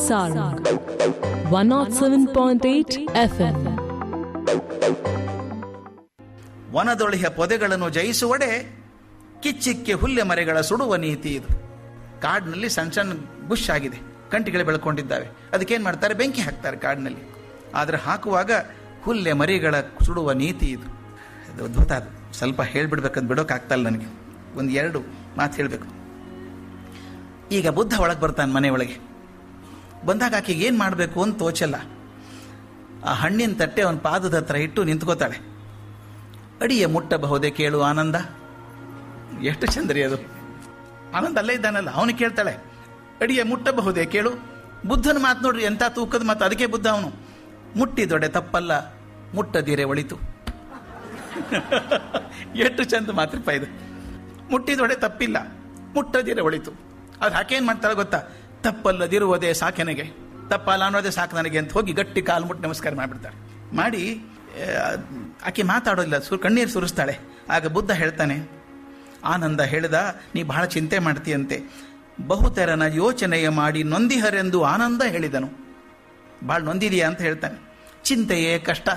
Sarang 107.8 FM. ವನದೊಳಿಯ ಪೊದೆಗಳನ್ನು ಜಯಿಸುವಡೆ ಕಿಚ್ಚಿಕ್ಕೆ ಹುಲ್ಲೆ ಮರೆಗಳ ಸುಡುವ ನೀತಿ ಇದು ಕಾಡಿನಲ್ಲಿ ಸಣ್ಣ ಸಣ್ಣ ಬುಷ್ ಆಗಿದೆ ಕಂಟಿಗಳು ಬೆಳ್ಕೊಂಡಿದ್ದಾವೆ ಅದಕ್ಕೇನು ಮಾಡ್ತಾರೆ ಬೆಂಕಿ ಹಾಕ್ತಾರೆ ಕಾಡಿನಲ್ಲಿ ಆದರೆ ಹಾಕುವಾಗ ಹುಲ್ಲೆ ಮರಿಗಳ ಸುಡುವ ನೀತಿ ಇದು ಅದು ಅದ್ಭುತ ಅದು ಸ್ವಲ್ಪ ಹೇಳ್ಬಿಡ್ಬೇಕಂತ ಬಿಡೋಕ್ಕಾಗ್ತಲ್ಲ ನನಗೆ ಒಂದು ಎರಡು ಮಾತು ಹೇಳಬೇಕು ಈಗ ಬುದ್ಧ ಒಳಗೆ ಬರ್ತಾನೆ ಮನೆ ಒಳಗೆ ಬಂದಾಗ ಆಕೆಗೆ ಏನು ಮಾಡಬೇಕು ಅಂತ ತೋಚಲ್ಲ ಆ ಹಣ್ಣಿನ ತಟ್ಟೆ ಅವನ ಪಾದದ ಹತ್ರ ಇಟ್ಟು ನಿಂತ್ಕೋತಾಳೆ ಅಡಿಯ ಮುಟ್ಟಬಹುದೇ ಕೇಳು ಆನಂದ ಎಷ್ಟು ಚಂದ್ರಿ ಅದು ಆನಂದ ಅಲ್ಲೇ ಇದ್ದಾನಲ್ಲ ಅವನು ಕೇಳ್ತಾಳೆ ಅಡಿಯ ಮುಟ್ಟಬಹುದೇ ಕೇಳು ಬುದ್ಧನ ಮಾತು ನೋಡ್ರಿ ಎಂಥ ತೂಕದ ಮಾತು ಅದಕ್ಕೆ ಬುದ್ಧ ಅವನು ಮುಟ್ಟಿದೊಡೆ ತಪ್ಪಲ್ಲ ಮುಟ್ಟದಿರೆ ಒಳಿತು ಎಷ್ಟು ಚಂದ ಮಾತ್ರಪ್ಪ ಇದು ಮುಟ್ಟಿದೊಡೆ ತಪ್ಪಿಲ್ಲ ಮುಟ್ಟದಿರೆ ಒಳಿತು ಅದು ಹಾಕೇನು ಮಾಡ್ತಾಳೆ ಗೊತ್ತಾ ತಪ್ಪಲ್ಲದಿರುವುದೇ ಸಾಕೆನಗೆ ತಪ್ಪಲ್ಲ ಅನ್ನೋದೇ ಸಾಕು ನನಗೆ ಅಂತ ಹೋಗಿ ಗಟ್ಟಿ ಕಾಲು ಮುಟ್ಟಿ ನಮಸ್ಕಾರ ಮಾಡಿಬಿಡ್ತಾಳೆ ಮಾಡಿ ಆ, ಆಕೆ ಮಾತಾಡೋದಿಲ್ಲ ಸುರ್ ಕಣ್ಣೀರು ಸುರಿಸ್ತಾಳೆ ಆಗ ಬುದ್ಧ ಹೇಳ್ತಾನೆ ಆನಂದ ಹೇಳಿದ ನೀ ಬಹಳ ಚಿಂತೆ ಮಾಡ್ತೀಯಂತೆ ಬಹುತೆರನ ಯೋಚನೆಯ ಮಾಡಿ ನೊಂದಿಹರೆಂದು ಆನಂದ ಹೇಳಿದನು ಭಾಳ ನೊಂದಿದೆಯಾ ಅಂತ ಹೇಳ್ತಾನೆ ಚಿಂತೆಯೇ ಕಷ್ಟ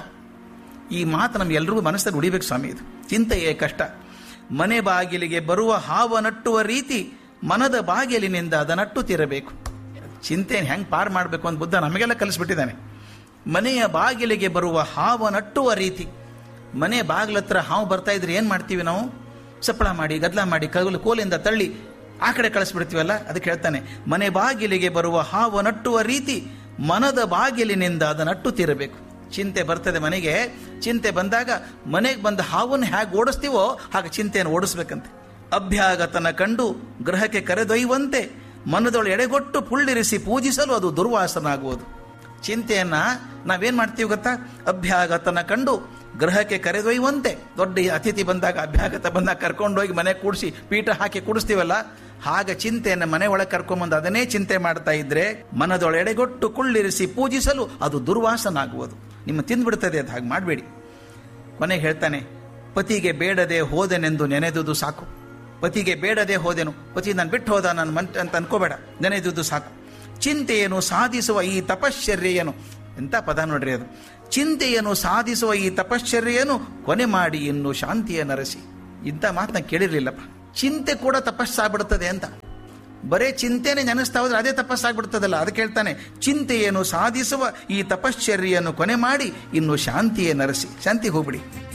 ಈ ಮಾತು ನಮ್ಗೆ ಎಲ್ರಿಗೂ ಮನಸ್ಸಲ್ಲಿ ಉಳಿಬೇಕು ಸ್ವಾಮಿ ಇದು ಚಿಂತೆಯೇ ಕಷ್ಟ ಮನೆ ಬಾಗಿಲಿಗೆ ಬರುವ ಹಾವ ನಟ್ಟುವ ರೀತಿ ಮನದ ಬಾಗಿಲಿನಿಂದ ಅದ ನಟ್ಟುತ್ತಿರಬೇಕು ಚಿಂತೆಯನ್ನು ಹೆಂಗೆ ಪಾರ್ ಮಾಡಬೇಕು ಅಂತ ಬುದ್ಧ ನಮಗೆಲ್ಲ ಕಲಿಸ್ಬಿಟ್ಟಿದ್ದಾನೆ ಮನೆಯ ಬಾಗಿಲಿಗೆ ಬರುವ ಹಾವ ನಟ್ಟುವ ರೀತಿ ಮನೆ ಬಾಗಿಲತ್ರ ಹಾವು ಬರ್ತಾ ಇದ್ರೆ ಏನು ಮಾಡ್ತೀವಿ ನಾವು ಸಪ್ಪಳ ಮಾಡಿ ಗದ್ಲ ಮಾಡಿ ಕಗಲು ಕೋಲಿಂದ ತಳ್ಳಿ ಆ ಕಡೆ ಕಳಿಸ್ಬಿಡ್ತೀವಲ್ಲ ಅದಕ್ಕೆ ಹೇಳ್ತಾನೆ ಮನೆ ಬಾಗಿಲಿಗೆ ಬರುವ ಹಾವ ನಟ್ಟುವ ರೀತಿ ಮನದ ಬಾಗಿಲಿನಿಂದ ಅದ ನಟ್ಟುತ್ತಿರಬೇಕು ಚಿಂತೆ ಬರ್ತದೆ ಮನೆಗೆ ಚಿಂತೆ ಬಂದಾಗ ಮನೆಗೆ ಬಂದ ಹಾವನ್ನು ಹೇಗೆ ಓಡಿಸ್ತೀವೋ ಹಾಗೆ ಚಿಂತೆಯನ್ನು ಓಡಿಸ್ಬೇಕಂತೆ ಅಭ್ಯಾಗತನ ಕಂಡು ಗ್ರಹಕ್ಕೆ ಕರೆದೊಯ್ಯುವಂತೆ ಮನದೊಳ ಎಡೆಗೊಟ್ಟು ಪುಳ್ಳಿರಿಸಿ ಪೂಜಿಸಲು ಅದು ದುರ್ವಾಸನಾಗುವುದು ಚಿಂತೆಯನ್ನ ನಾವೇನ್ ಮಾಡ್ತೀವಿ ಗೊತ್ತಾ ಅಭ್ಯಾಗತನ ಕಂಡು ಗ್ರಹಕ್ಕೆ ಕರೆದೊಯ್ಯುವಂತೆ ದೊಡ್ಡ ಅತಿಥಿ ಬಂದಾಗ ಅಭ್ಯಾಗತ ಬಂದಾಗ ಕರ್ಕೊಂಡೋಗಿ ಮನೆ ಕೂಡಿಸಿ ಪೀಠ ಹಾಕಿ ಕೂಡಿಸ್ತೀವಲ್ಲ ಹಾಗ ಚಿಂತೆಯನ್ನು ಮನೆ ಒಳಗೆ ಕರ್ಕೊಂಬಂದು ಅದನ್ನೇ ಚಿಂತೆ ಮಾಡ್ತಾ ಇದ್ರೆ ಮನದೊಳ ಎಡೆಗೊಟ್ಟು ಕುಳ್ಳಿರಿಸಿ ಪೂಜಿಸಲು ಅದು ದುರ್ವಾಸನಾಗುವುದು ನಿಮ್ಮ ತಿಂದ್ಬಿಡ್ತದೆ ಅದು ಹಾಗೆ ಮಾಡಬೇಡಿ ಕೊನೆಗೆ ಹೇಳ್ತಾನೆ ಪತಿಗೆ ಬೇಡದೆ ಹೋದೆನೆಂದು ನೆನೆದುದು ಸಾಕು ಪತಿಗೆ ಬೇಡದೆ ಹೋದೆನು ಪತಿ ನಾನು ಬಿಟ್ಟು ಹೋದ ನಾನು ಮನ್ ಅಂತ ಅನ್ಕೋಬೇಡ ನೆನೆದುದು ಸಾಕು ಚಿಂತೆಯನ್ನು ಸಾಧಿಸುವ ಈ ತಪಶ್ಚರ್ಯೆಯನ್ನು ಎಂಥ ಪದ ನೋಡ್ರಿ ಅದು ಚಿಂತೆಯನ್ನು ಸಾಧಿಸುವ ಈ ತಪಶ್ಚರ್ಯೆಯನ್ನು ಕೊನೆ ಮಾಡಿ ಇನ್ನು ಶಾಂತಿಯ ನರಸಿ ಇಂಥ ಮಾತನ್ನ ಕೇಳಿರ್ಲಿಲ್ಲಪ್ಪ ಚಿಂತೆ ಕೂಡ ತಪಸ್ಸಾಗ್ಬಿಡ್ತದೆ ಅಂತ ಬರೇ ಚಿಂತೆನೆ ನೆನೆಸ್ತಾ ಹೋದ್ರೆ ಅದೇ ತಪಸ್ಸಾಗ್ಬಿಡ್ತದಲ್ಲ ಅದಕ್ಕೆ ಹೇಳ್ತಾನೆ ಚಿಂತೆಯನ್ನು ಸಾಧಿಸುವ ಈ ತಪಶ್ಚರ್ಯೆಯನ್ನು ಕೊನೆ ಮಾಡಿ ಇನ್ನು ಶಾಂತಿಯೇ ನರಸಿ ಶಾಂತಿಗೆ ಹೋಗ್ಬಿಡಿ